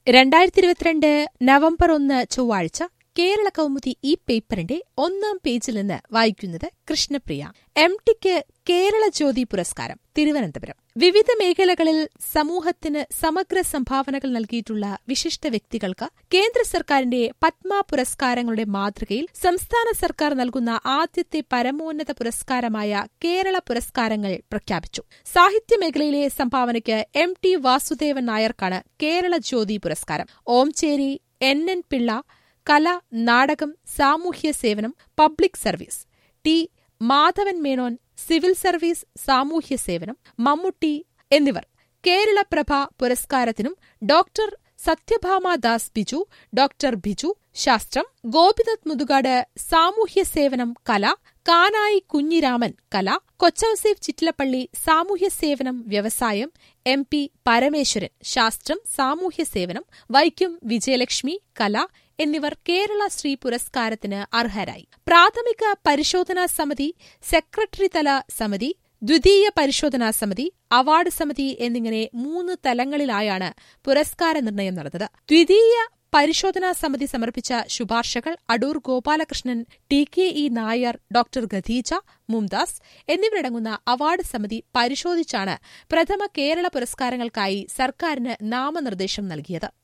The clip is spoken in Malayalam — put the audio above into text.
രണ്ടായിരത്തി ഇരുപത്തിരണ്ട് നവംബർ ഒന്ന് ചൊവ്വാഴ്ച കേരള കൗമുദി ഈ പേപ്പറിന്റെ ഒന്നാം പേജിൽ നിന്ന് വായിക്കുന്നത് കൃഷ്ണപ്രിയ എം ടിക്ക് കേരള ജ്യോതി പുരസ്കാരം തിരുവനന്തപുരം വിവിധ മേഖലകളിൽ സമൂഹത്തിന് സമഗ്ര സംഭാവനകൾ നൽകിയിട്ടുള്ള വിശിഷ്ട വ്യക്തികൾക്ക് കേന്ദ്ര സർക്കാരിന്റെ പത്മ പുരസ്കാരങ്ങളുടെ മാതൃകയിൽ സംസ്ഥാന സർക്കാർ നൽകുന്ന ആദ്യത്തെ പരമോന്നത പുരസ്കാരമായ കേരള പുരസ്കാരങ്ങൾ പ്രഖ്യാപിച്ചു സാഹിത്യമേഖലയിലെ സംഭാവനയ്ക്ക് എം ടി വാസുദേവൻ നായർക്കാണ് കേരള ജ്യോതി പുരസ്കാരം ഓംചേരി എൻ എൻ പിള്ള കല നാടകം സാമൂഹ്യ സേവനം public service T Madhavan Menon civil service സാമൂഹ്യ സേവനം മമ്മൂട്ടി എന്നിവർ കേരള പ്രഭ പുരസ്കാരത്തിനും ഡോക്ടർ സത്യഭാമ ദാസ് ബിജു ഡോക്ടർ ബിജു ശാസ്ത്രം ഗോപിനാഥ് മുതുകാട് സാമൂഹ്യ സേവനം കല കാനായി കുഞ്ഞിരാമൻ കല കൊച്ചൌസേഫ് ചിറ്റിലപ്പള്ളി സാമൂഹ്യ സേവനം വ്യവസായം എം പി പരമേശ്വരൻ ശാസ്ത്രം സാമൂഹ്യ സേവനം വൈക്കം വിജയലക്ഷ്മി കല എന്നിവർ കേരള ശ്രീ പുരസ്കാരത്തിന് അർഹരായി പ്രാഥമിക പരിശോധനാ സമിതി സെക്രട്ടറി തല സമിതി ദ്വിതീയ പരിശോധനാ സമിതി അവാർഡ് സമിതി എന്നിങ്ങനെ മൂന്ന് തലങ്ങളിലായാണ് പുരസ്കാര നിർണയം നടന്നത് ദ്വിതീയ പരിശോധനാ സമിതി സമർപ്പിച്ച ശുപാർശകൾ Adoor Gopalakrishnan T K E Nair doctor Khadija Mumtaz എന്നിവരടങ്ങുന്ന അവാർഡ് സമിതി പരിശോധിച്ചാണ് പ്രഥമ കേരള പുരസ്കാരങ്ങൾക്കായി സർക്കാരിന് നാമനിർദ്ദേശം നൽകിയത്